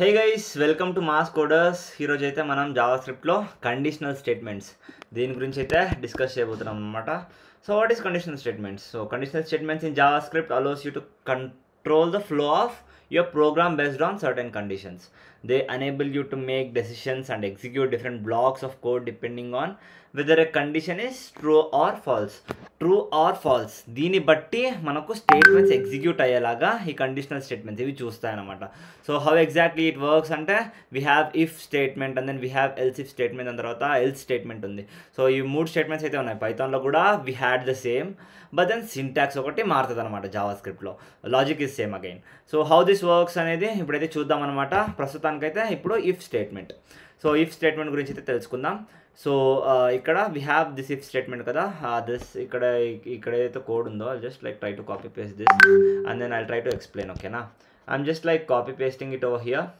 Hey guys welcome to mass coders ఈరోజు అయితే మనం జావా స్క్రిప్ట్లో కండిషనల్ స్టేట్మెంట్స్ దీని గురించి అయితే డిస్కస్ చేయబోతున్నాం అనమాట so what is conditional statements so conditional statements in JavaScript allows you to control the flow of your program based on certain conditions. They enable you to make decisions and execute different blocks of code depending on whether a condition is true or false. True or false దీన్ని బట్టి మనకు statements execute అయ్యేలాగా ఈ conditional statements ఇవి చూస్తాయన్నమాట so how exactly it works అంటే we have if statement and then we have else if statement దాని తర్వాత ఎల్స్ స్టేట్మెంట్ ఉంది సో ఈ మూడు స్టేట్మెంట్స్ అయితే ఉన్నాయి పైథాన్లో కూడా we had the same but then syntax ఒకటి మారుతుంది అనమాట జావా స్క్రిప్ట్లో logic is same again so how this works అనేది ఇప్పుడైతే చూద్దాం అనమాట ప్రస్తుతానికైతే ఇప్పుడు if statement so if statement గురించి అయితే తెలుసుకుందాం సో ఇక్కడ we have this if statement కదా దిస్ ఇక్కడ ఇక్కడ ఏదైతే కోడ్ ఉందో just like try to copy paste this and then I try to explain ఓకేనా I'm just like copy pasting it over here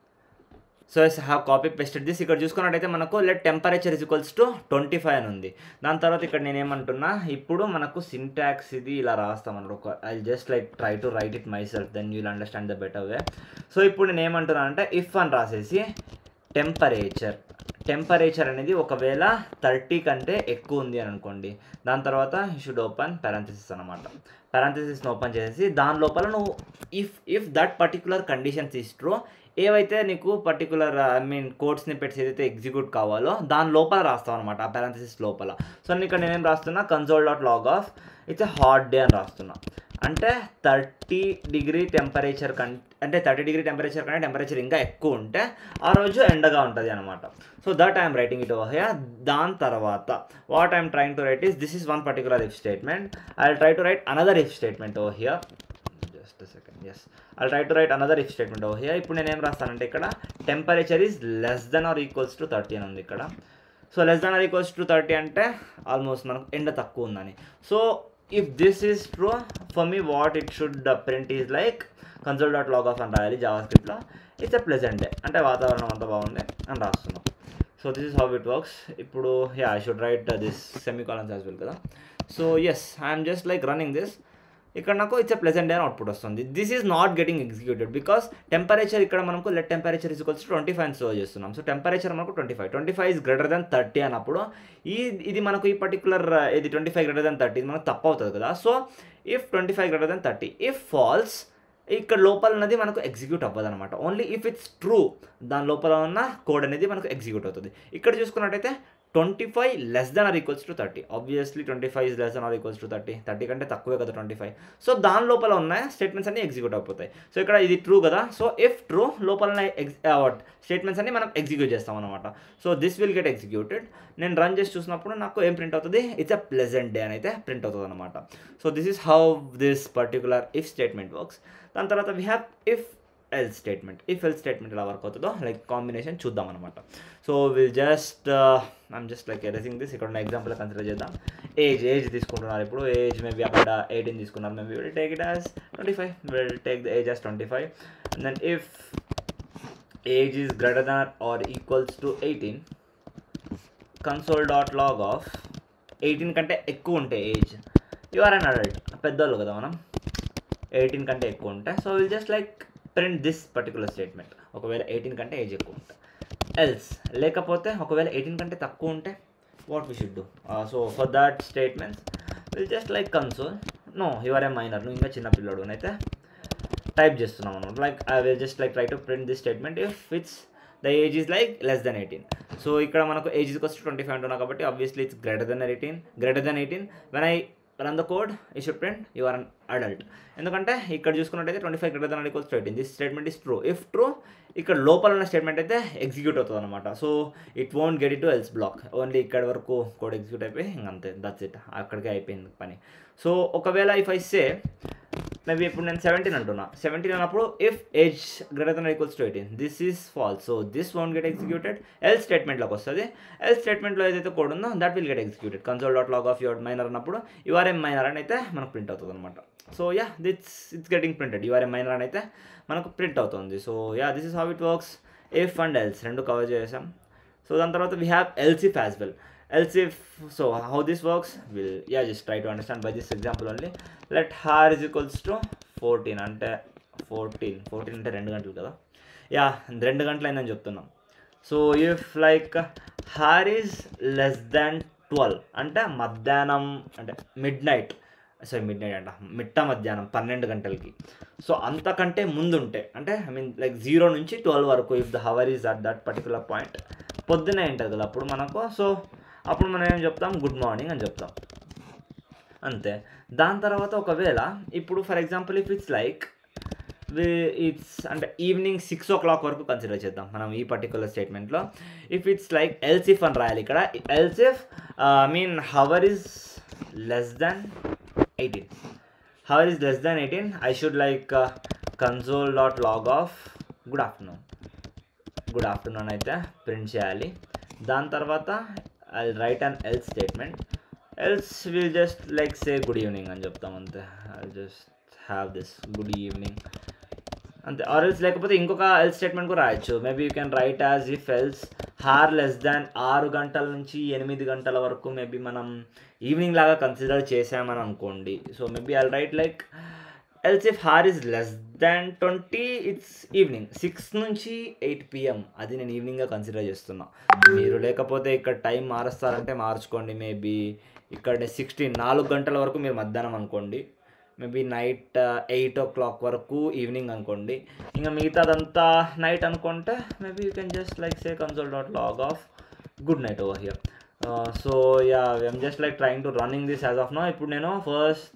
so yes have copy pasted this ఇక్కడ చూసుకున్నట్టయితే మనకు let temperature is equals to twenty five అని ఉంది దాని తర్వాత ఇక్కడ నేను ఏమంటున్నా ఇప్పుడు మనకు సింటాక్స్ ఇది ఇలా రాస్తాం అన్నమాట ఒక I just like try to write it myself then you'll understand the better way so ఇప్పుడు నేను ఏమంటున్నా అంటే ఇఫ్ అని రాసేసి టెంపరేచర్ టెంపరేచర్ అనేది ఒకవేళ థర్టీ కంటే ఎక్కువ ఉంది అని అనుకోండి దాని తర్వాత యూ షుడ్ ఓపెన్ పారాంథసిస్ అనమాట పారాంథసిస్ని ఓపెన్ చేసేసి దాని లోపల నువ్వు if if that particular conditions is true ఏవైతే నీకు పర్టికులర్ ఐ మీన్ కోడ్స్ని పెట్టి ఏదైతే ఎగ్జిక్యూట్ కావాలో దాని లోపల రాస్తావు అనమాట ఆ పారాంథసిస్ లోపల సో నేను ఇక్కడ నేనేం రాస్తున్నా console dot log of it's a hot day అని రాస్తున్నా అంటే థర్టీ డిగ్రీ టెంపరేచర్ కం అంటే థర్టీ డిగ్రీ టెంపరేచర్ కంటే టెంపరేచర్ ఇంకా ఎక్కువ ఉంటే ఆ రోజు ఎండగా ఉంటుంది అనమాట so that I'm writing it over here దాని తర్వాత what I'm trying to write is this is one particular if statement I try to write another if statement over here just second yes I try to write another if statement over here ఇప్పుడు నేను ఏం రాస్తానంటే ఇక్కడ temperature is less than or equals to thirty అని ఉంది ఇక్కడ so less than or equals to thirty అంటే almost మనకు ఎండ తక్కువ ఉందని so if this is true for me what it should print is like console dot log of అని రాయాలి జావా స్క్రిప్ట్లో ఇట్స్ ఎ ప్లెజెంట్ డే అంటే వాతావరణం అంతా బాగుంది అని రాస్తున్నాం so this is how it works ఇప్పుడు yeah I should write this semicolons as well కదా so yes I'm just like running this ఇక్కడ నాకు ఇట్స్ ఎ ప్లెజెంట్ డే అని అవుట్పుట్ వస్తుంది this is not getting executed because temperature ఇక్కడ మనకు let temperature is equals twenty five store చేస్తున్నాం so temperature మనకు twenty five twenty five is greater than thirty అన్నప్పుడు ఈ ఇది మనకు ఈ పర్టికులర్ ఇది twenty five greater than thirty ఇది మనకు తప్పు అవుతుంది కదా so if twenty five greater than thirty if false ఇక్కడ లోపల ఉన్నది మనకు ఎగ్జిక్యూట్ అవ్వదు అనమాట ఓన్లీ ఇఫ్ ఇట్స్ ట్రూ దాని లోపల ఉన్న కోడ్ అనేది మనకు ఎగ్జిక్యూట్ అవుతుంది ఇక్కడ చూసుకున్నట్టయితే twenty five less than or equals to thirty obviously twenty five is less than or equals to thirty thirty కంటే తక్కువే కదా ట్వంటీ ఫైవ్ సో దాని లోపల ఉన్న స్టేట్మెంట్స్ అన్ని ఎగ్జిక్యూట్ అయిపోతాయి సో ఇక్కడ ఇది ట్రూ కదా సో ఇఫ్ ట్రూ లోపల ఎగ్జ్ స్టేట్మెంట్స్ అన్ని మనం ఎగ్జిక్యూట్ చేస్తాం అనమాట so this will get executed నేను రన్ చేసి చూసినప్పుడు నాకు ఏం ప్రింట్ అవుతుంది ఇట్స్ అ ప్లెజెంట్ డే అని అయితే ప్రింట్ అవుతుంది అనమాట so this is how this particular if statement works దాని తర్వాత we have if else statement if else statement ఎలా వర్క్ అవుతుందో లైక్ కాంబినేషన్ చూద్దాం అనమాట so will just I'm just like erasing this ఇక్కడ ఉన్న ఎగ్జాంపుల్ కన్సిడర్ చేద్దాం ఏజ్ ఏజ్ తీసుకుంటున్నారు ఇప్పుడు ఏజ్ మేబీ అక్కడ ఎయిటీన్ తీసుకున్నారు maybe will take it as twenty five will take the age as twenty five and then if age is greater than or equals to eighteen console dot log of eighteen కంటే ఎక్కువ ఉంటే age you are an adult పెద్దోళ్ళు కదా మనం eighteen కంటే ఎక్కువ ఉంటాయి so will just like print this particular statement ఒకవేళ ఎయిటీన్ కంటే ఏజ్ ఎక్కువ ఉంటే ఎల్స్ లేకపోతే ఒకవేళ ఎయిటీన్ కంటే తక్కువ ఉంటే what we should do so for that statements will just like console no your a minor నువ్వు ఇంకా చిన్న పిల్లడు అయితే టైప్ చేస్తున్నాం అనమాట like I will just like try to print this statement if it's the age is like less than eighteen so ఇక్కడ మనకు age is వస్తే ట్వంటీ ఫైవ్ అంటున్నా కాబట్టి obviously it's greater than eighteen greater than eighteen when I run the code ఈ should print you are an adult ఎందుకంటే ఇక్కడ చూసుకున్నట్టయితే twenty five greater than equals to eighteen this statement is true if true ఇక్కడ లోపల ఉన్న statement అయితే ఎగ్జిక్యూట్ అవుతుంది అనమాట so it won't get it to else block only ఇక్కడ వరకు కోడ్ ఎగ్జిక్యూట్ అయిపోయి ఇంకంతే దట్స్ ఇట్ అక్కడికే అయిపోయింది పని సో ఒకవేళ ఇఫ్ ఐ సే మేబీ ఇప్పుడు నేను సెవెంటీన్ అంటున్నా సెవెంటీన్ అన్నప్పుడు if age greater than equals to eighteen this is false so this won't get executed else స్టేట్మెంట్లోకి వస్తుంది ఎల్ స్టేట్మెంట్లో ఏదైతే కోడ్ ఉందో that will get executed console dot log of your minor అన్నప్పుడు యువర్ ఎం మైనర్ అని అయితే మనకు ప్రింట్ అవుతుంది అనమాట so yeah that's it's getting printed your um minor అని అయితే మనకు ప్రింట్ అవుతుంది so yeah this is how it works if and else రెండు కవర్ చేసాం సో దాని తర్వాత we have else if as well else if so how this works we'll yeah just try to understand by this example only let har is equals to 14 అంటే fourteen fourteen అంటే రెండు గంటలు కదా yeah రెండు గంటలు అయిందని చెప్తున్నాం so if like hour is less than twelve అంటే మధ్యాహ్నం అంటే midnight sorry midnight అంట మిట్ట మధ్యాహ్నం పన్నెండు గంటలకి సో అంతకంటే ముందు ఉంటే అంటే ఐ మీన్ లైక్ జీరో నుంచి ట్వెల్వ్ వరకు if the hour is at that particular point పొద్దునే ఉంటుంది కదా అప్పుడు మనకు సో అప్పుడు మనం ఏం చెప్తాం గుడ్ మార్నింగ్ అని చెప్తాం అంతే దాని తర్వాత ఒకవేళ ఇప్పుడు for example if it's like it's అంటే ఈవినింగ్ సిక్స్ ఓ క్లాక్ వరకు కన్సిడర్ చేద్దాం మనం ఈ పర్టికులర్ స్టేట్మెంట్లో ఇఫ్ ఇట్స్ లైక్ ఎల్సిఫ్ అని రాయాలి ఇక్కడ else if I mean hour is less than eighteen hour is less than eighteen I should like console dot log of good afternoon good afternoon అయితే ప్రింట్ చేయాలి దాని తర్వాత I write an else statement else will just like say good evening అని చెప్తాం అంతే I just have this good evening అంతే or else లేకపోతే ఇంకొక ఎల్స్ స్టేట్మెంట్ కూడా రాయొచ్చు maybe you can write as if else hour less than ఆరు గంటల నుంచి ఎనిమిది గంటల వరకు మేబీ మనం ఈవినింగ్ లాగా కన్సిడర్ చేసామని అనుకోండి so maybe I write like else if hour is less than twenty it's evening six నుంచి ఎయిట్ పిఎం అది నేను ఈవినింగ్గా కన్సిడర్ చేస్తున్నా మీరు లేకపోతే ఇక్కడ టైం మారుస్తారంటే మార్చుకోండి మేబీ ఇక్కడ సిక్స్టీన్ నాలుగు గంటల వరకు మీరు మధ్యాహ్నం అనుకోండి maybe night eight o'clock వరకు ఈవినింగ్ అనుకోండి ఇంకా మిగతాదంతా నైట్ అనుకుంటే maybe you can just like say console dot log of good night over here so yeah I'm just like trying to running this as of now ఇప్పుడు నేను first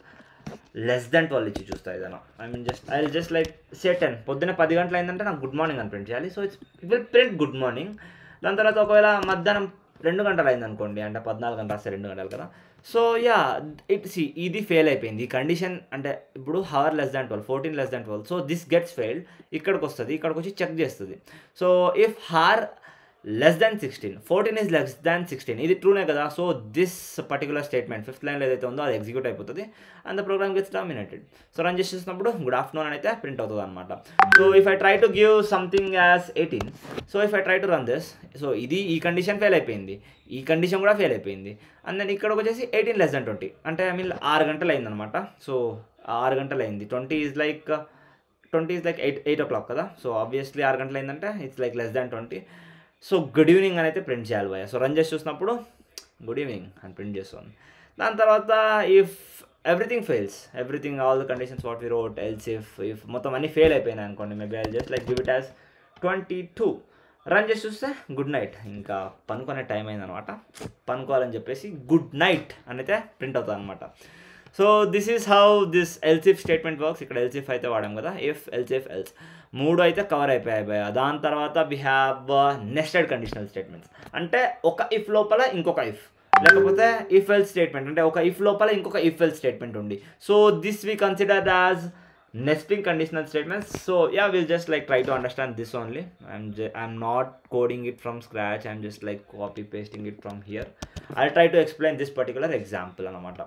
less than twelve ఇచ్చి చూస్తా ఏదైనా I mean just I just like say ten పొద్దున్న పది గంటలు అయిందంటే నాకు గుడ్ మార్నింగ్ అని ప్రింట్ చేయాలి so it's it will print good morning దాని తర్వాత ఒకవేళ మధ్యాహ్నం రెండు గంటలు అయింది అనుకోండి అంటే పద్నాలుగు గంటలు రాస్తే రెండు గంటలు కదా సో యా ఇట్ సి ఇది ఫెయిల్ అయిపోయింది ఈ కండిషన్ అంటే ఇప్పుడు hour less than twelve fourteen less than twelve so this gets failed ఇక్కడికి వస్తుంది ఇక్కడికి వచ్చి చెక్ చేస్తుంది so if hour less than sixteen fourteen is less than sixteen ఇది ట్రూనే కదా so this particular statement fifth లైన్లో ఏదైతే ఉందో అది ఎగ్జిక్యూట్ అయిపోతుంది and the program gets terminated so run చేసేసినప్పుడు గుడ్ ఆఫ్టర్నూన్ అయితే ప్రింట్ అవుతుంది అనమాట so if I try to give something as eighteen so if I try to run this so ఇది ఈ కండిషన్ ఫెయిల్ అయిపోయింది ఈ కండిషన్ కూడా ఫెయిల్ అయిపోయింది అండ్ దెన్ ఇక్కడికి వచ్చేసి ఎయిటీన్ లెస్ దాన్ ట్వంటీ అంటే ఐ మీన్ ఆరు గంటలు అయిందనమాట సో ఆరు గంటలు అయింది twenty is like twenty is like eight eight o'clock కదా సో ఆబ్వియస్లీ ఆరు గంటలు అయిందంటే it's like less than twenty so good evening అని అయితే ప్రింట్ చేయాలి భయ సో రన్ చేసి చూసినప్పుడు గుడ్ ఈవినింగ్ అని ప్రింట్ చేస్తాను దాని తర్వాత if everything fails everything all the conditions what we wrote else if if మొత్తం అన్ని ఫెయిల్ అయిపోయినాయి అనుకోండి maybe I just like give it as twenty two run చేసి చూస్తే గుడ్ నైట్ ఇంకా పనుకునే టైం అయిందనమాట పనుకోవాలని చెప్పేసి గుడ్ నైట్ అని అయితే ప్రింట్ అవుతుంది అనమాట so this is how this else if statement works ఇక్కడ ఎల్సిఫ్ అయితే వాడాం కదా ఇఫ్ ఎల్సిఫ్ ఎల్స్ మూడు అయితే కవర్ అయిపోయాయి భయ దాని తర్వాత we have nested conditional statements అంటే ఒక ఇఫ్ లోపల ఇంకొక ఇఫ్ లేకపోతే ఇఫ్ ఎల్ స్టేట్మెంట్ అంటే ఒక ఇఫ్ లోపల ఇంకొక ఇఫ్ ఎల్ స్టేట్మెంట్ ఉంది so this we consider as nesting conditional statements so yeah we'll just like try to understand this only i'm j- i'm not coding it from scratch i'm just like copy pasting it from here i'll try to explain this particular example అనమాట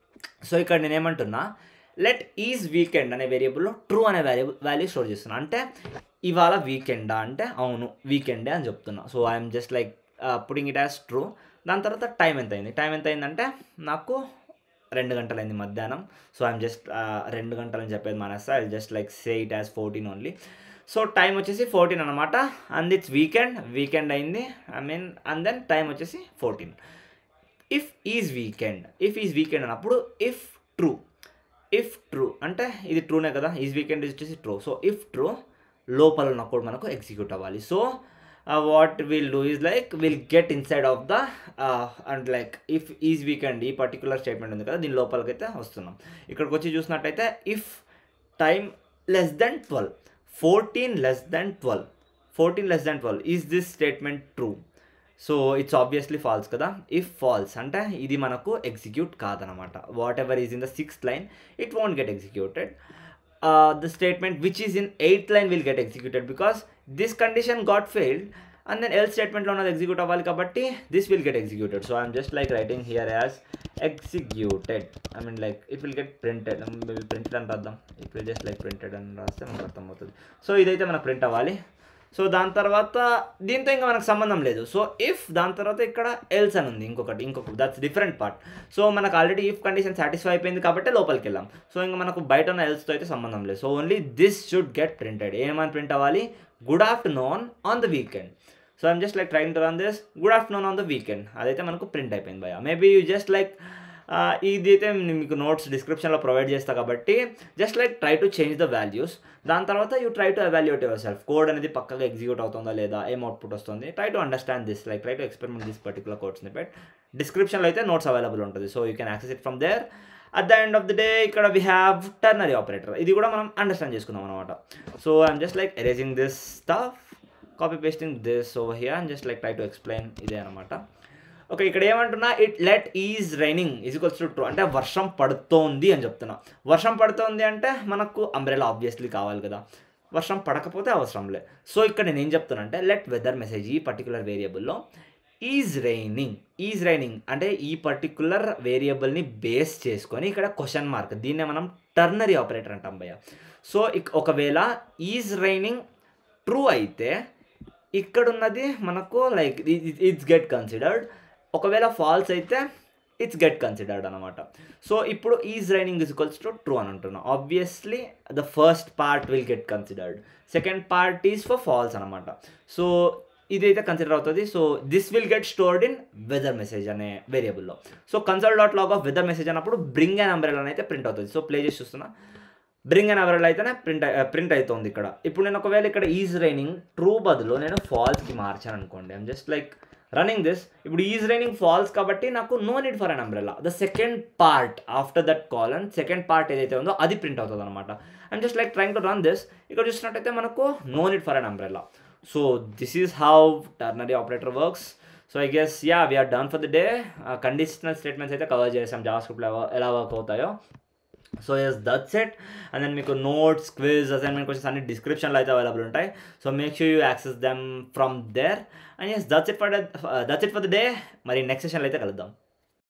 సో ఇక్కడ నేను ఏమంటున్నా let is weekend అనే వేరియబుల్లో true అనే value value store చేస్తున్నా అంటే ఇవాళ వీకెండా అంటే అవును వీకెండే అని చెప్తున్నా so I'm just like putting it as true దాని తర్వాత టైం ఎంత అయింది టైం ఎంత అయిందంటే నాకు రెండు గంటలైంది మధ్యాహ్నం సో ఐఎమ్ జస్ట్ రెండు గంటలని చెప్పేది మానేస్తా I just like say it as fourteen only so time వచ్చేసి ఫోర్టీన్ అనమాట అండ్ ఇట్స్ వీకెండ్ వీకెండ్ అయింది I mean and then time వచ్చేసి fourteen if is weekend if is weekend అన్నప్పుడు ఇఫ్ ట్రూ ఇఫ్ ట్రూ అంటే ఇది ట్రూనే కదా is weekend వచ్చేసి ట్రూ సో ఇఫ్ ట్రూ లోపల ఉన్న కోడ్ మనకు ఎగ్జిక్యూట్ అవ్వాలి so what will do is like will get inside of the and like if is weekend ఈ పర్టికులర్ స్టేట్మెంట్ ఉంది కదా దీని లోపలికి అయితే వస్తున్నాం ఇక్కడికి వచ్చి చూసినట్టయితే if time less than twelve fourteen less than twelve fourteen less than twelve is this statement true so it's obviously false కదా ఇఫ్ ఫాల్స్ అంటే ఇది మనకు ఎగ్జిక్యూట్ కాదనమాట whatever is in the sixth line it won't get executed the statement which is in eighth line will get executed because this condition got failed and then else స్టేట్మెంట్లో ఉన్నది execute అవ్వాలి కాబట్టి this will get executed so I'm just like writing here as executed I mean like it will get printed printed అని రాద్దాం it will just like printed అని రాస్తే మనకు అర్థమవుతుంది సో ఇదైతే మనకు ప్రింట్ అవ్వాలి సో దాని తర్వాత దీంతో ఇంకా మనకు సంబంధం లేదు సో ఇఫ్ దాని తర్వాత ఇక్కడ ఎల్స్ అని ఉంది ఇంకొకటి ఇంకొక దట్స్ డిఫరెంట్ పార్ట్ సో మనకు ఆల్రెడీ ఇఫ్ కండిషన్ సాటిస్ఫై అయిపోయింది కాబట్టి లోపలికి వెళ్ళాం సో ఇంకా మనకు బయట ఉన్న ఎల్స్తో అయితే సంబంధం లేదు so only this should get printed ఏమని ప్రింట్ అవ్వాలి good afternoon on the weekend so I'm just like trying to run this good afternoon on the weekend అదైతే మనకు ప్రింట్ అయిపోయింది భయ మేబీ యూ జస్ట్ లైక్ ఇది అయితే నేను మీకు నోట్స్ డిస్క్రిప్షన్లో ప్రొవైడ్ చేస్తా కాబట్టి just like try to change the values దాని తర్వాత you try to evaluate your self code అనేది పక్కగా ఎగ్జిక్యూట్ అవుతుందా లేదా ఏం అవుట్పుట్ వస్తుంది try to understand this like try to experiment this particular codes but డిస్క్రిప్షన్లో అయితే నోట్స్ అవైలబుల్ ఉంటుంది so you can access it from there at the end of the day ఇక్కడ వీ హ్యావ్ టర్నరీ ఆపరేటర్ ఇది కూడా మనం understand చేసుకున్నాం అనమాట so I'm just like erasing this stuff copy pasting this over here and just like try to explain ఇదే అనమాట okay ఇక్కడ ఏమంటున్నా it let is raining equals to true అంటే వర్షం పడుతోంది అని చెప్తున్నా వర్షం పడుతోంది అంటే మనకు అంబ్రెలా ఆబ్వియస్లీ కావాలి కదా వర్షం పడకపోతే అవసరం లే సో ఇక్కడ నేను ఏం చెప్తున్నా అంటే లెట్ వెదర్ మెసేజ్ ఈ పర్టికులర్ వేరియబుల్లో ఈజ్ రైనింగ్ ఈజ్ రైనింగ్ అంటే ఈ పర్టికులర్ వేరియబుల్ని బేస్ చేసుకొని ఇక్కడ క్వశ్చన్ మార్క్ దీన్నే మనం టర్నరీ ఆపరేటర్ అంటాం భయ్య సో ఇక్ ఒకవేళ ఈజ్ రైనింగ్ ట్రూ అయితే ఇక్కడున్నది మనకు లైక్ ఇట్స్ గెట్ కన్సిడర్డ్ ఒకవేళ ఫాల్స్ అయితే ఇట్స్ గెట్ కన్సిడర్డ్ అనమాట సో ఇప్పుడు is raining is equals to true అని అంటున్నాం obviously the first part will get considered second part is for false అనమాట సో ఇదైతే కన్సిడర్ అవుతుంది so this will get stored in weather message అనే వేరియబుల్లో so console dot log of weather message అన్నప్పుడు bring and umbrella అయితే print అవుతుంది so play చేసి చూస్తున్నా బ్రింగ్ అండ్ అవరల్ అయితేనే ప్రింట్ ప్రింట్ అవుతుంది ఇక్కడ ఇప్పుడు నేను ఒకవేళ ఇక్కడ ఈజ్ రైనింగ్ ట్రూ బదులు నేను ఫాల్స్కి మార్చాను అనుకోండి I'm just like running this ఇప్పుడు ఈజ్ రైనింగ్ ఫాల్స్ కాబట్టి నాకు no need for an umbrella the second part after that call and second part ఏదైతే ఉందో అది ప్రింట్ అవుతుంది అనమాట I'm just like trying to run this ఇక్కడ చూసినట్టయితే మనకు no need for an umbrella so this is how ternary operator works so I guess yeah we're done for the day conditional statements అయితే cover చేసాం Java స్క్రిప్ట్లో ఎలా work అవుతాయో so yes that's it and then మీకు notes quiz assignment questions అన్ని డిస్క్రిప్షన్లో అయితే available ఉంటాయి so make sure you access them from there and yes that's it for that's it for the day మరి next సెషన్లో అయితే కలుద్దాం